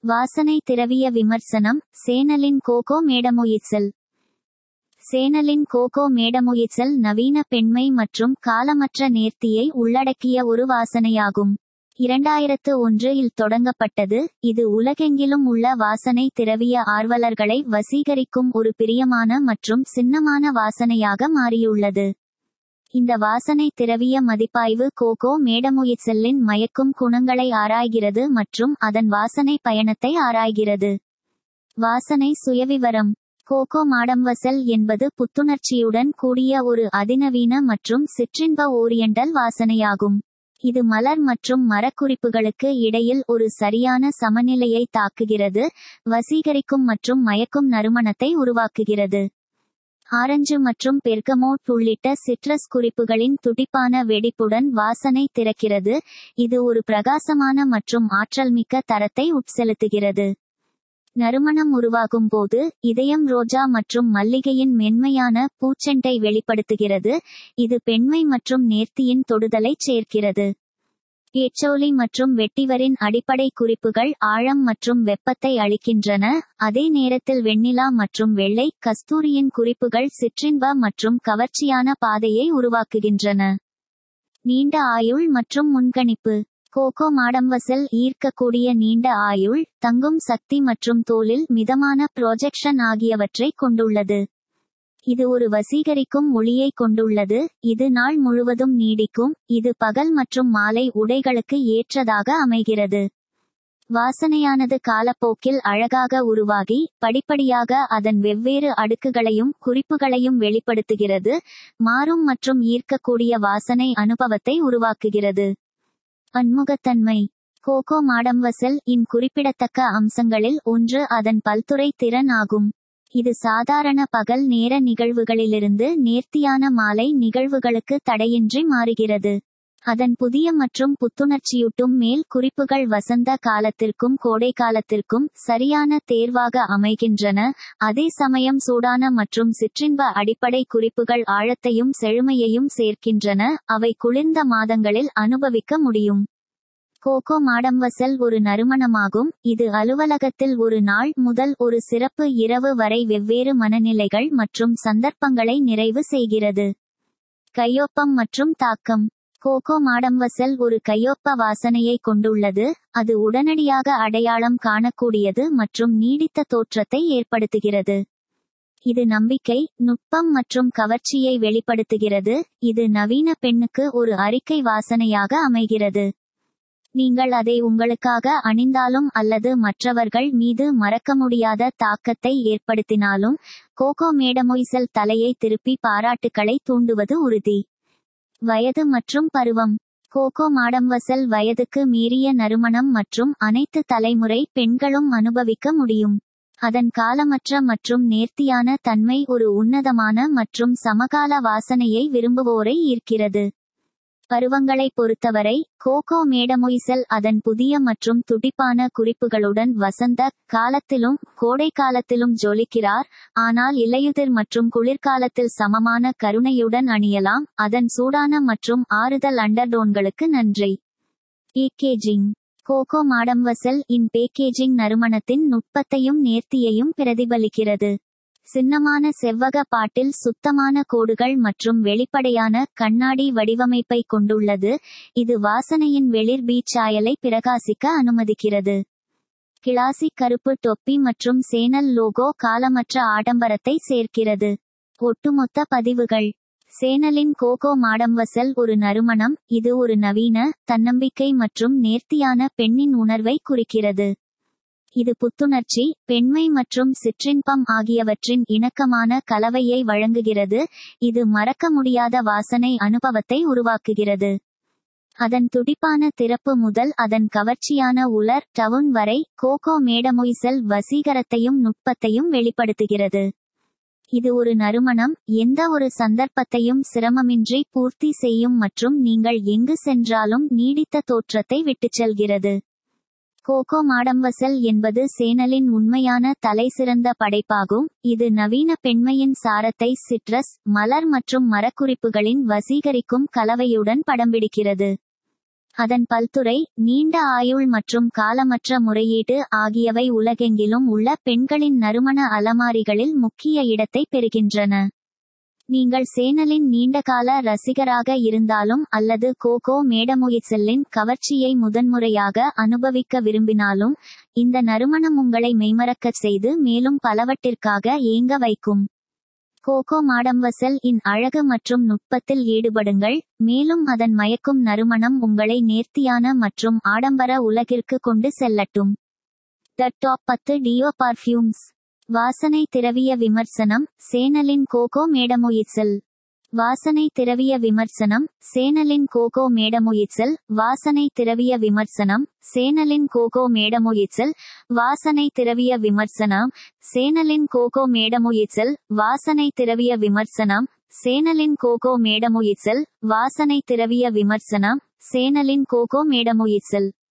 வாசனை திரவிய விமர்சனம் சேனலின் கோகோ மேடமொயிசல் சேனலின் கோகோ மேடமொயிசல் நவீன பெண்மை மற்றும் காலமற்ற நேர்த்தியை உள்ளடக்கிய ஒரு வாசனையாகும் இரண்டாயிரத்து ஒன்று இல் தொடங்கப்பட்டது இது உலகெங்கிலும் உள்ள வாசனை திரவிய ஆர்வலர்களை வசீகரிக்கும் ஒரு பிரியமான மற்றும் சின்னமான வாசனையாக மாறியுள்ளது இந்த வாசனை திரவிய மதிப்பாய்வு கோகோ மேடமொயிசெல்லின் மயக்கும் குணங்களை ஆராய்கிறது மற்றும் அதன் வாசனை பயணத்தை ஆராய்கிறது வாசனை சுயவிவரம் கோகோ மாடம்வசல் என்பது புத்துணர்ச்சியுடன் கூடிய ஒரு அதிநவீன மற்றும் சிற்றின்ப ஓரியண்டல் வாசனையாகும் இது மலர் மற்றும் மரக்குறிப்புகளுக்கு இடையில் ஒரு சரியான சமநிலையை தாக்குகிறது வசீகரிக்கும் மற்றும் மயக்கும் நறுமணத்தை உருவாக்குகிறது ஆரஞ்சு மற்றும் பெர்கமோட் உள்ளிட்ட சிட்ரஸ் குறிப்புகளின் துடிப்பான வெடிப்புடன் வாசனை திறக்கிறது இது ஒரு பிரகாசமான மற்றும் ஆற்றல்மிக்க தரத்தை உட்செலுத்துகிறது நறுமணம் உருவாகும் போது இதயம் ரோஜா மற்றும் மல்லிகையின் மென்மையான பூச்செண்டை வெளிப்படுத்துகிறது இது பெண்மை மற்றும் நேர்த்தியின் தொடுதலைச் சேர்க்கிறது எச்சோலி மற்றும் வெட்டிவரின் அடிப்படை குறிப்புகள் ஆழம் மற்றும் வெப்பத்தை அளிக்கின்றன அதே நேரத்தில் வெண்ணிலா மற்றும் வெள்ளை கஸ்தூரியின் குறிப்புகள் சிற்றின்ப மற்றும் கவர்ச்சியான பாதையை உருவாக்குகின்றன நீண்ட ஆயுள் மற்றும் முன்கணிப்பு கோகோ மாடம்வசல் ஈர்க்கக்கூடிய நீண்ட ஆயுள் தங்கும் சக்தி மற்றும் தோலில் மிதமான ப்ரொஜெக்ஷன் ஆகியவற்றை கொண்டுள்ளது இது ஒரு வசீகரிக்கும் ஒளியை கொண்டுள்ளது இது நாள் முழுவதும் நீடிக்கும் இது பகல் மற்றும் மாலை உடைகளுக்கு ஏற்றதாக அமைகிறது வாசனையானது காலப்போக்கில் அழகாக உருவாகி படிப்படியாக அதன் வெவ்வேறு அடுக்குகளையும் குறிப்புகளையும் வெளிப்படுத்துகிறது மாறும் மற்றும் ஈர்க்கக்கூடிய வாசனை அனுபவத்தை உருவாக்குகிறது பன்முகத்தன்மை கோகோ மாடம்வசல் இன் குறிப்பிடத்தக்க அம்சங்களில் ஒன்று அதன் பல்துறை திறன் ஆகும் இது சாதாரண பகல் நேர நிகழ்வுகளிலிருந்து நேர்த்தியான மாலை நிகழ்வுகளுக்கு தடையின்றி மாறுகிறது அதன் புதிய மற்றும் புத்துணர்ச்சியூட்டும் மேல் குறிப்புகள் வசந்த காலத்திற்கும் கோடை காலத்திற்கும் சரியான தேர்வாக அமைகின்றன அதே சமயம் சூடான மற்றும் சிற்றின்ப அடிப்படை குறிப்புகள் ஆழத்தையும் செழுமையையும் சேர்க்கின்றன அவை குளிர்ந்த மாதங்களில் அனுபவிக்க முடியும் கோகோ மாடம்வசல் ஒரு நறுமணமாகும் இது அலுவலகத்தில் ஒரு நாள் முதல் ஒரு சிறப்பு இரவு வரை வெவ்வேறு மனநிலைகள் மற்றும் சந்தர்ப்பங்களை நிறைவு செய்கிறது கையொப்பம் மற்றும் தாக்கம் கோகோ மாடம்வசல் ஒரு கையொப்ப வாசனையை கொண்டுள்ளது அது உடனடியாக அடையாளம் காணக்கூடியது மற்றும் நீடித்த தோற்றத்தை ஏற்படுத்துகிறது இது நம்பிக்கை நுட்பம் மற்றும் கவர்ச்சியை வெளிப்படுத்துகிறது இது நவீன பெண்ணுக்கு ஒரு அறிக்கை வாசனையாக அமைகிறது நீங்கள் அதை உங்களுக்காக அணிந்தாலும் அல்லது மற்றவர்கள் மீது மறக்க முடியாத தாக்கத்தை ஏற்படுத்தினாலும் கோகோ மேடமொய்சல் தலையை திருப்பி பாராட்டுக்களை தூண்டுவது உறுதி வயது மற்றும் பருவம் கோகோ மாடம்வசல் வயதுக்கு மீறிய நறுமணம் மற்றும் அனைத்து தலைமுறை பெண்களும் அனுபவிக்க முடியும் அதன் காலமற்ற மற்றும் நேர்த்தியான தன்மை ஒரு உன்னதமான மற்றும் சமகால வாசனையை விரும்புவோரை ஈர்க்கிறது பருவங்களை பொறுத்தவரை கோகோ மேடமொய்சல் அதன் புதிய மற்றும் துடிப்பான குறிப்புகளுடன் வசந்த காலத்திலும் கோடை காலத்திலும் ஜொலிக்கிறார் ஆனால் இலையுதிர் மற்றும் குளிர்காலத்தில் சமமான கருணையுடன் அணியலாம் அதன் சூடான மற்றும் ஆறுதல் அண்டர்டோன்களுக்கு நன்றி பேக்கேஜிங் கோகோ மாடம்வசல் இன் பேக்கேஜிங் நறுமணத்தின் நுட்பத்தையும் நேர்த்தியையும் பிரதிபலிக்கிறது சின்னமான செவ்வக பாட்டில் சுத்தமான கோடுகள் மற்றும் வெளிப்படையான கண்ணாடி வடிவமைப்பை கொண்டுள்ளது இது வாசனையின் வெளிர் பீச்சாயலை பிரகாசிக்க அனுமதிக்கிறது கிளாசிக் கருப்பு தொப்பி மற்றும் சேனல் லோகோ காலமற்ற ஆடம்பரத்தை சேர்க்கிறது ஒட்டுமொத்த பதிவுகள் சேனலின் கோகோ மாடம்வசல் ஒரு நறுமணம் இது ஒரு நவீன தன்னம்பிக்கை மற்றும் நேர்த்தியான பெண்ணின் உணர்வை குறிக்கிறது இது புத்துணர்ச்சி பெண்மை மற்றும் சிற்றின்பம் ஆகியவற்றின் இணக்கமான கலவையை வழங்குகிறது இது மறக்க முடியாத வாசனை அனுபவத்தை உருவாக்குகிறது அதன் துடிப்பான திறப்பு முதல் அதன் கவர்ச்சியான உலர் டவுன் வரை கோகோ மேடமொய்சல் வசீகரத்தையும் நுட்பத்தையும் வெளிப்படுத்துகிறது இது ஒரு நறுமணம் எந்த ஒரு சந்தர்ப்பத்தையும் சிரமமின்றி பூர்த்தி செய்யும் மற்றும் நீங்கள் எங்கு சென்றாலும் நீடித்த தோற்றத்தை விட்டுச் செல்கிறது கோகோ மாடம்வசல் என்பது சேனலின் உண்மையான தலைசிறந்த படைப்பாகும் இது நவீன பெண்மையின் சாரத்தை சிட்ரஸ் மலர் மற்றும் மரக்குறிப்புகளின் வசீகரிக்கும் கலவையுடன் படம்பிடிக்கிறது அதன் பல்துறை நீண்ட ஆயுள் மற்றும் காலமற்ற முறையீடு ஆகியவை உலகெங்கிலும் உள்ள பெண்களின் நறுமண அலமாரிகளில் முக்கிய இடத்தை பெறுகின்றன நீங்கள் சேனலின் நீண்டகால ரசிகராக இருந்தாலும் அல்லது கோகோ மேடமொயிசெல்லின் கவர்ச்சியை முதன்முறையாக அனுபவிக்க விரும்பினாலும் இந்த நறுமணம் உங்களை மெய்மறக்கச் செய்து மேலும் பலவற்றிற்காக ஏங்க வைக்கும் கோகோ மாடம்வசல் இன் அழகு மற்றும் நுட்பத்தில் ஈடுபடுங்கள் மேலும் அதன் மயக்கும் நறுமணம் உங்களை நேர்த்தியான மற்றும் ஆடம்பர உலகிற்கு கொண்டு செல்லட்டும் த டாப் பத்து டியோ பர்ஃப்யூம்ஸ் வாசனை திரவிய விமர்சனம் சேனலின் கோகோ மேடமொயிசல் வாசனை திரவிய விமர்சனம் சேனலின் கோகோ மேடமொயிசல் வாசனை திரவிய விமர்சனம் சேனலின் கோகோ மேடமொயிசல் வாசனை திரவிய விமர்சனம் சேனலின் கோகோ மேடமொயிசல் வாசனை திரவிய விமர்சனம் சேனலின் கோகோ மேடமொயிசல் வாசனை திரவிய விமர்சனம் சேனலின் கோகோ மேடமொயிசல்